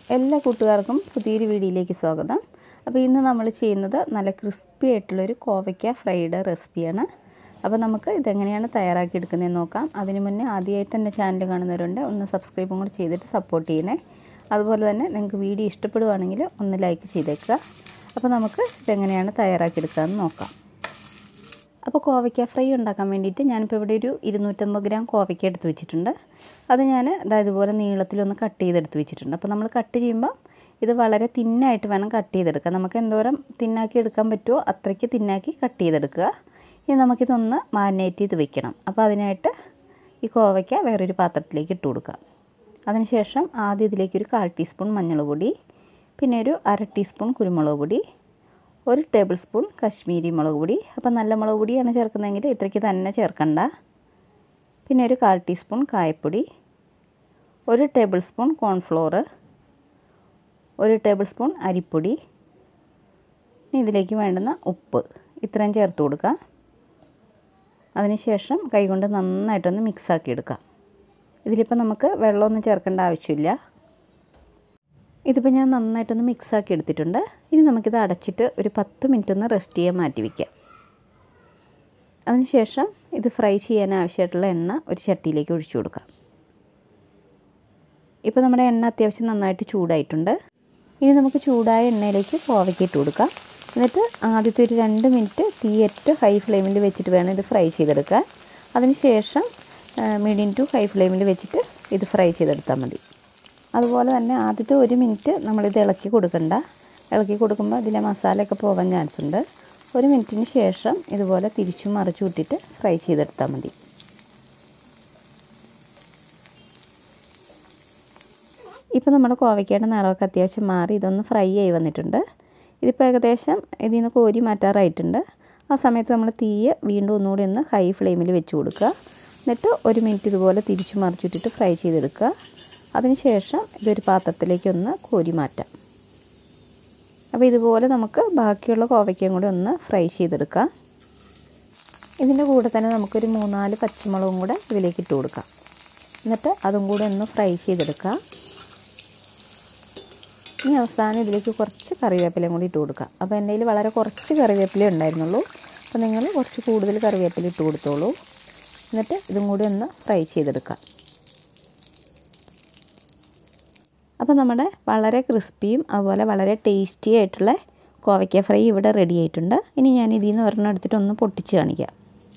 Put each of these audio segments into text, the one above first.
എല്ലാ കൂട്ടുകാർക്കും പുതിയൊരു വീഡിയോയിലേക്ക് സ്വാഗതം അപ്പോൾ ഇന്ന് നമ്മൾ ചെയ്യുന്നത് നല്ല ക്രിസ്പി ആയിട്ടുള്ളൊരു കോവയ്ക്ക ഫ്രൈഡ് റെസിപ്പിയാണ് അപ്പോൾ നമുക്ക് ഇതെങ്ങനെയാണ് തയ്യാറാക്കി എടുക്കുന്നതെന്ന് നോക്കാം അതിന് മുന്നേ ആദ്യമായിട്ട് എൻ്റെ ചാനൽ കാണുന്നവരുണ്ട് ഒന്ന് സബ്സ്ക്രൈബും കൂടി ചെയ്തിട്ട് സപ്പോർട്ട് ചെയ്യണേ അതുപോലെ തന്നെ നിങ്ങൾക്ക് വീഡിയോ ഇഷ്ടപ്പെടുവാണെങ്കിൽ ഒന്ന് ലൈക്ക് ചെയ്തേക്കുക അപ്പോൾ നമുക്ക് ഇതെങ്ങനെയാണ് തയ്യാറാക്കി എടുക്കാമെന്ന് നോക്കാം അപ്പോൾ കോവയ്ക്ക ഫ്രൈ ഉണ്ടാക്കാൻ വേണ്ടിയിട്ട് ഞാനിപ്പോൾ ഇവിടെ ഒരു ഇരുന്നൂറ്റമ്പത് ഗ്രാം കോവയ്ക്ക എടുത്ത് വെച്ചിട്ടുണ്ട് അത് ഞാൻ അതായത് ഇതുപോലെ നീളത്തിലൊന്ന് കട്ട് ചെയ്തെടുത്ത് വെച്ചിട്ടുണ്ട് അപ്പോൾ നമ്മൾ കട്ട് ചെയ്യുമ്പോൾ ഇത് വളരെ തിന്നായിട്ട് വേണം കട്ട് ചെയ്തെടുക്കാൻ നമുക്ക് എന്തോരം തിന്നാക്കി എടുക്കാൻ പറ്റുമോ അത്രയ്ക്ക് തിന്നാക്കി കട്ട് ചെയ്തെടുക്കുക ഇനി നമുക്കിതൊന്ന് മാരിനേറ്റ് ചെയ്ത് വെക്കണം അപ്പോൾ അതിനായിട്ട് ഈ കോവയ്ക്ക വേറൊരു പാത്രത്തിലേക്ക് ഇട്ട് കൊടുക്കാം അതിനുശേഷം ആദ്യം ഇതിലേക്ക് ഒരു കാൽ ടീസ്പൂൺ മഞ്ഞൾ പൊടി പിന്നെ ഒരു അര ടീസ്പൂൺ കുരുമുളക് പൊടി ഒരു ടേബിൾ സ്പൂൺ കശ്മീരി മുളക് പൊടി അപ്പോൾ നല്ല മുളക് പൊടിയാണ് ചേർക്കുന്നതെങ്കിൽ ഇത്രയ്ക്ക് തന്നെ ചേർക്കണ്ട പിന്നെ ഒരു കാൽ ടീസ്പൂൺ കായപ്പൊടി ഒരു ടേബിൾ സ്പൂൺ കോൺഫ്ലോർ ഒരു ടേബിൾ സ്പൂൺ അരിപ്പൊടി ഇനി ഇതിലേക്ക് വേണ്ടുന്ന ഉപ്പ് ഇത്രയും ചേർത്ത് കൊടുക്കുക അതിനുശേഷം കൈകൊണ്ട് നന്നായിട്ടൊന്ന് മിക്സാക്കി എടുക്കാം ഇതിലിപ്പോൾ നമുക്ക് വെള്ളമൊന്നും ചേർക്കേണ്ട ആവശ്യമില്ല ഇതിപ്പോൾ ഞാൻ നന്നായിട്ടൊന്ന് മിക്സാക്കി എടുത്തിട്ടുണ്ട് ഇനി നമുക്കിത് അടച്ചിട്ട് ഒരു പത്ത് മിനിറ്റ് ഒന്ന് റെസ്റ്റ് ചെയ്യാൻ മാറ്റി വയ്ക്കാം അതിനുശേഷം ഇത് ഫ്രൈ ചെയ്യാൻ ആവശ്യമായിട്ടുള്ള എണ്ണ ഒരു ചട്ടിയിലേക്ക് ഒഴിച്ചു കൊടുക്കാം ഇപ്പോൾ നമ്മുടെ എണ്ണ അത്യാവശ്യം നന്നായിട്ട് ചൂടായിട്ടുണ്ട് ഇനി നമുക്ക് ചൂടായ എണ്ണയിലേക്ക് കോവയ്ക്ക് ഇട്ട് കൊടുക്കാം എന്നിട്ട് ആദ്യത്തെ ഒരു രണ്ട് മിനിറ്റ് തീ ഏറ്റവും ഹൈ ഫ്ലെയിമിൽ വെച്ചിട്ട് വേണം ഇത് ഫ്രൈ ചെയ്തെടുക്കാൻ അതിനുശേഷം മീഡിയം ടു ഹൈ ഫ്ലെയിമിൽ വെച്ചിട്ട് ഇത് ഫ്രൈ ചെയ്തെടുത്താൽ മതി അതുപോലെ തന്നെ ആദ്യത്തെ ഒരു മിനിറ്റ് നമ്മളിത് ഇളക്കി കൊടുക്കണ്ട ഇളക്കി കൊടുക്കുമ്പോൾ ഇതിലെ മസാലയൊക്കെ പോകാൻ ചാൻസ് ഉണ്ട് ഒരു മിനിറ്റിന് ശേഷം ഇതുപോലെ തിരിച്ചും മറിച്ചു വിട്ടിട്ട് ഫ്രൈ ചെയ്തെടുത്താൽ മതി ഇപ്പോൾ നമ്മുടെ കോവയ്ക്കയുടെ നിറമൊക്കെ അത്യാവശ്യം മാറി ഇതൊന്ന് ഫ്രൈ ആയി വന്നിട്ടുണ്ട് ഇതിപ്പോൾ ഏകദേശം ഇതിൽ നിന്ന് കോരി മാറ്റാറായിട്ടുണ്ട് ആ സമയത്ത് നമ്മൾ തീയ് വീണ്ടും ഒന്നുകൂടി ഒന്ന് ഹൈ ഫ്ലെയിമിൽ വെച്ച് കൊടുക്കുക എന്നിട്ട് ഒരു മിനിറ്റ് ഇതുപോലെ തിരിച്ചു മറിച്ചിട്ടിട്ട് ഫ്രൈ ചെയ്തെടുക്കുക അതിനുശേഷം ഇതൊരു പാത്രത്തിലേക്ക് ഒന്ന് കോരി മാറ്റാം അപ്പോൾ ഇതുപോലെ നമുക്ക് ബാക്കിയുള്ള കോവയ്ക്കയും കൂടി ഒന്ന് ഫ്രൈ ചെയ്തെടുക്കാം ഇതിൻ്റെ കൂടെ തന്നെ നമുക്കൊരു മൂന്നാല് പച്ചമുളകും കൂടെ ഇതിലേക്ക് ഇട്ട് കൊടുക്കാം എന്നിട്ട് അതും കൂടെ ഒന്ന് ഫ്രൈ ചെയ്തെടുക്കാം ഇനി അവസാനം ഇതിലേക്ക് കുറച്ച് കറിവേപ്പിലയും കൂടി ഇട്ട് കൊടുക്കാം അപ്പോൾ എൻ്റെ കയ്യിൽ വളരെ കുറച്ച് കറിവേപ്പില ഉണ്ടായിരുന്നുള്ളൂ അപ്പോൾ നിങ്ങൾ കുറച്ച് കൂടുതൽ കറിവേപ്പില ഇട്ട് കൊടുത്തോളൂ എന്നിട്ട് ഇതും കൂടി ഒന്ന് ഫ്രൈ ചെയ്തെടുക്കാം അപ്പോൾ നമ്മുടെ വളരെ ക്രിസ്പിയും അതുപോലെ വളരെ ടേസ്റ്റി ആയിട്ടുള്ള കോവയ്ക്ക ഫ്രൈ ഇവിടെ റെഡി ആയിട്ടുണ്ട് ഇനി ഞാൻ ഇതിൽ നിന്ന് ഒരെണ്ണം എടുത്തിട്ട് ഒന്ന് പൊട്ടിച്ച് കാണിക്കാം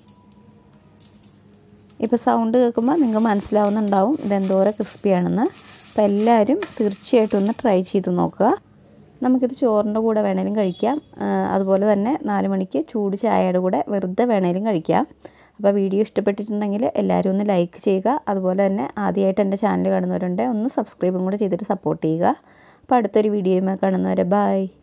ഇപ്പോൾ സൗണ്ട് കേൾക്കുമ്പോൾ നിങ്ങൾക്ക് മനസ്സിലാവുന്നുണ്ടാവും ഇതെന്തോരം ക്രിസ്പിയാണെന്ന് അപ്പോൾ എല്ലാവരും തീർച്ചയായിട്ടും ഒന്ന് ട്രൈ ചെയ്ത് നോക്കുക നമുക്കിത് ചോറിൻ്റെ കൂടെ വേണേലും കഴിക്കാം അതുപോലെ തന്നെ നാല് മണിക്ക് ചൂട് ചായയുടെ കൂടെ വെറുതെ വേണേലും കഴിക്കാം അപ്പോൾ വീഡിയോ ഇഷ്ടപ്പെട്ടിട്ടുണ്ടെങ്കിൽ എല്ലാവരും ഒന്ന് ലൈക്ക് ചെയ്യുക അതുപോലെ തന്നെ ആദ്യമായിട്ട് എൻ്റെ ചാനൽ കാണുന്നവരുണ്ട് ഒന്ന് സബ്സ്ക്രൈബും കൂടെ ചെയ്തിട്ട് സപ്പോർട്ട് ചെയ്യുക അപ്പോൾ അടുത്തൊരു വീഡിയോയുമായി കാണുന്നവരെ ബൈ